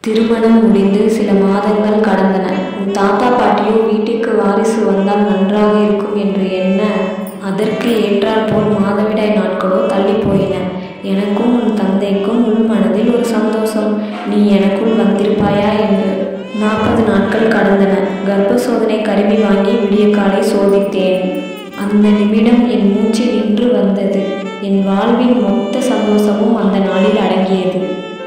திருமணம் முடிந்து சில மாதங்கள் கடந்தன உன் தாத்தா பாட்டியோ வீட்டிற்கு வாரிசு வந்தால் நன்றாக இருக்கும் என்று எண்ண அதற்கு ஏற்றாற் போல் மாதவிடாய் நாட்களோ தள்ளி போயின எனக்கும் உன் தந்தைக்கும் உள் மனதில் ஒரு சந்தோஷம் நீ எனக்குள் வந்திருப்பாயா என்று நாற்பது நாட்கள் கடந்தன கர்ப்ப சோதனை கருவி வாங்கி விடிய காலை சோதித்தேன் அந்த நிமிடம் என் மூச்சு நின்று வந்தது என் வாழ்வின் மொத்த சந்தோஷமும் அந்த நாளில் அடங்கியது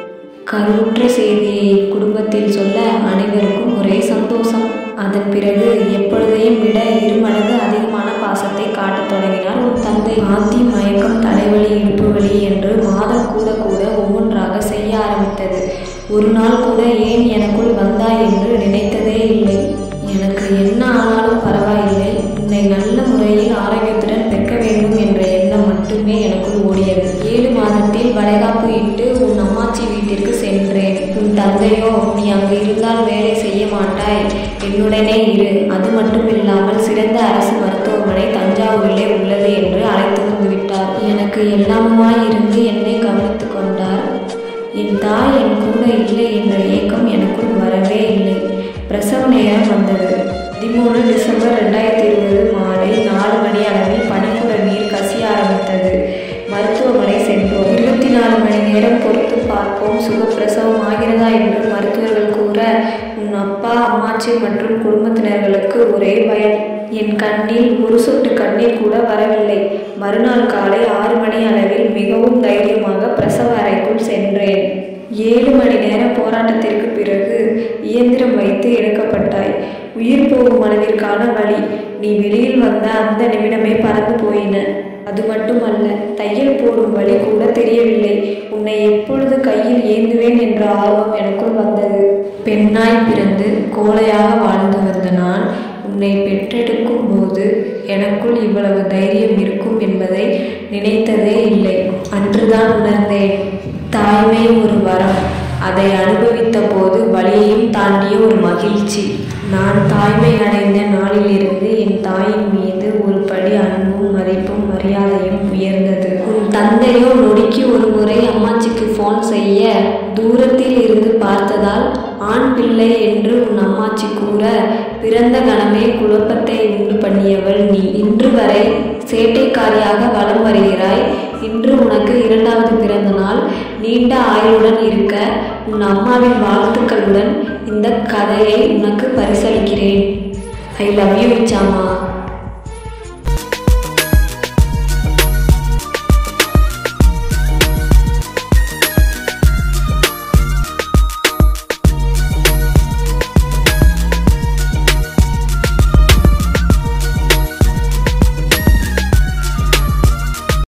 கருவுற்ற செய்தியை குடும்பத்தில் சொல்ல அனைவருக்கும் ஒரே சந்தோஷம் அதன் பிறகு எப்பொழுதையும் விட இரு மடங்கு அதிகமான பாசத்தை காட்டத் தொடங்கினார் உன் தந்தை ஆத்தி மயக்கம் தலைவலி இடுப்பு வலி என்று மாதம் கூட கூட ஒவ்வொன்றாக செய்ய ஆரம்பித்தது ஒரு நாள் கூட ஏன் எனக்குள் வந்தாய் என்று நினைத்ததே இல்லை எனக்கு என்ன ஆனாலும் பரவாயில்லை உன்னை நல்ல முறையில் ஆரோக்கியத்துடன் பெற்க வேண்டும் என்ற எண்ணம் மட்டுமே எனக்குள் ஓடியது ஏழு மாதத்தில் வளைகாப்பு இட்டு உன் அம்மாச்சி வீட்டிற்கு சென்றேன் உன் தந்தையோ நீ அங்கு இருந்தால் வேலை செய்ய மாட்டாய் என்னுடனே இரு அது மட்டும் இல்லாமல் சிறந்த அரசு மருத்துவமனை தஞ்சாவூரிலே உள்ளது என்று அழைத்து வந்து விட்டார் எனக்கு எல்லாமுமாய் இருந்து என்னை கவனித்து கொண்டார் என் தாய் என் கூட இல்லை என்ற ஏக்கம் எனக்குள் வரவே இல்லை பிரசவ நேரம் வந்தது பதிமூணு டிசம்பர் ரெண்டாயிரத்தி இருபது மாலை நாலு மணி அளவில் பனிக்குட நீர் கசிய ஆரம்பித்தது மருத்துவமனை சென்றோம் இருபத்தி நாலு மணி நேரம் பொறுத்து பார்ப்போம் சுகப்பிரசவம் ஆகிறதா என்று மருத்துவர்கள் கூற உன் அப்பா அம்மாச்சி மற்றும் குடும்பத்தினர்களுக்கு ஒரே பயம் என் கண்ணில் ஒரு சொட்டு கண்ணீர் கூட வரவில்லை மறுநாள் காலை ஆறு மணி அளவில் மிகவும் தைரியமாக பிரசவ அறைக்குள் சென்றேன் ஏழு மணி நேர போராட்டத்திற்கு பிறகு இயந்திரம் வைத்து எடுக்கப்பட்டாய் உயிர் போகும் அளவிற்கான வழி நீ வெளியில் வந்த அந்த நிமிடமே பறந்து போயின அது மட்டுமல்ல தையல் போடும் வழி கூட தெரியவில்லை உன்னை எப்பொழுது கையில் ஏந்துவேன் என்ற ஆர்வம் எனக்குள் வந்தது பெண்ணாய் பிறந்து கோழையாக வாழ்ந்து வந்த நான் உன்னை பெற்றெடுக்கும் போது எனக்குள் இவ்வளவு தைரியம் இருக்கும் என்பதை நினைத்ததே இல்லை அன்றுதான் உணர்ந்தேன் தாய்மை ஒரு வரம் அதை அனுபவித்த போது வழியையும் தாண்டிய ஒரு மகிழ்ச்சி நான் தாய்மை அடைந்த நாளிலிருந்து என் தாயின் மீது ஒரு படி அன்பும் மதிப்பும் மரியாதையும் உயர்ந்தது உன் தந்தையோ நொடிக்கு ஒரு முறை அம்மாச்சிக்கு ஃபோன் செய்ய தூரத்தில் இருந்து பார்த்ததால் ஆண் பிள்ளை என்று உன் அம்மாச்சி கூற பிறந்த கணமே குழப்பத்தை உண்டு பண்ணியவள் நீ இன்று வரை சேட்டைக்காரியாக வலம் வருகிறாய் இன்று உனக்கு இரண்டாவது பிறந்த நாள் நீண்ட ஆயுளுடன் இருக்க உன் அம்மாவின் வாழ்த்துக்களுடன் இந்த கதையை உனக்கு பரிசளிக்கிறேன் ஐ லவ் யூ இச்சாமா